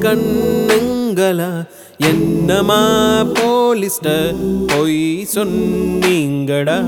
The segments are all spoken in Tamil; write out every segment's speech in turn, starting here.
கண்ணுங்களா என்னமா போலிஸ்ட பொய் சொன்னீங்கடா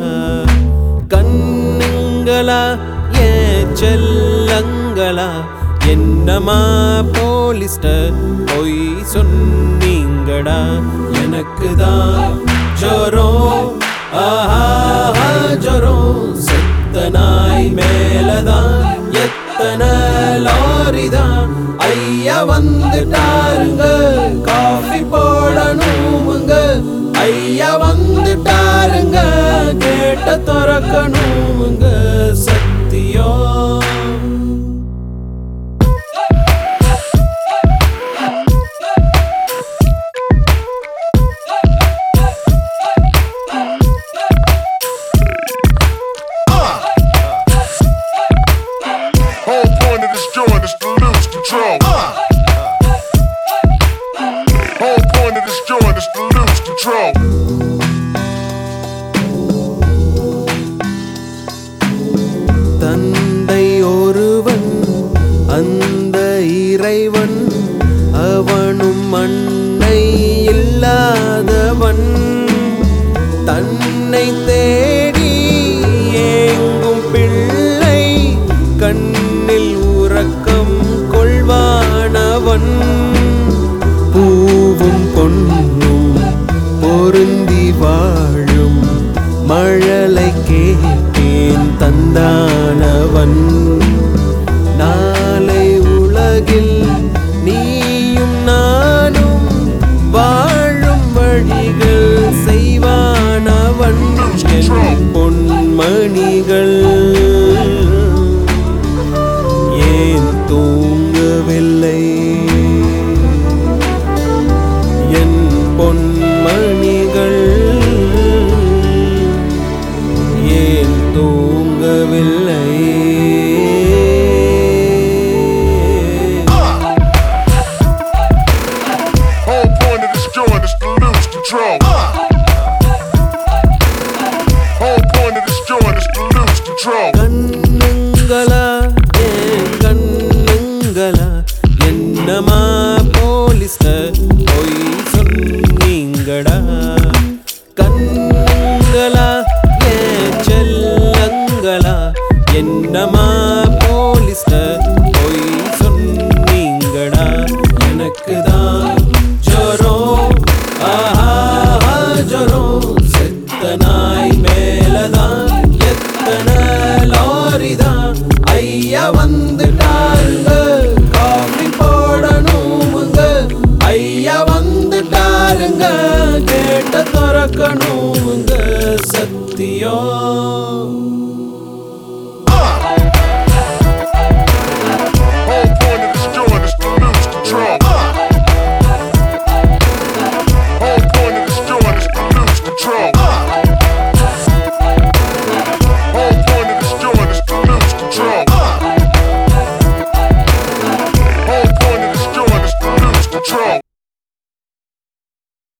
கண்ணுங்களா ஏன் செல்லங்களா என்னமா போலிஸ்ட பொய் சொன்னீங்கடா எனக்கு தான் ஜோரம் ஆஹா ஜோரம் செத்த நாய் மேலதான் எத்தனை லாரிதான் ஐயா வந்துட்டாருங்க காஃபி போடணுமுங்க ஐயா வந்துட்டாருங்க கேட்ட திறக்கணுமுங்க சத்தியம் Whole point of this joint is to lose control. Whole point of this joint is to lose control. தந்தை ஒருவன் அந்த இறைவன் அவனும் மண்ணை இல்லாதவன் தன்னை தேடி ஏங்கும் பிள்ளை கண்ணில் உறக்கம் கொள்வானவன் பூவும் பொன்னும் பொருந்தி வாழும் மழலை கேட்டேன் தந்தானவன் நாளை உலகில் நீயும் நானும் வாழும் வழிகள் செய்வானவன் என் பொன்மணிகள் ஏன் தூங்கவில்லை என் பொன்மணிகள் ஏன் தூங்கவில்லை Whole point of this joint is to lose control. Whole point of this joint is to lose control. கண்ணுங்களா ஏன் கண்ணுங்களா என்னமா போலீஸ்ட பொய் சொன்னீங்கடா கண்ணுங்களா ஏன் செல்லங்களா என்னமா போலீஸ்ட பொய் சொன்னீங்கடா எனக்கு தான் ஜோரம் ஆஹா ஜோரம் செத்த நாய் மேலதான் எத்தனை லாரிதான் ஐயா வந்து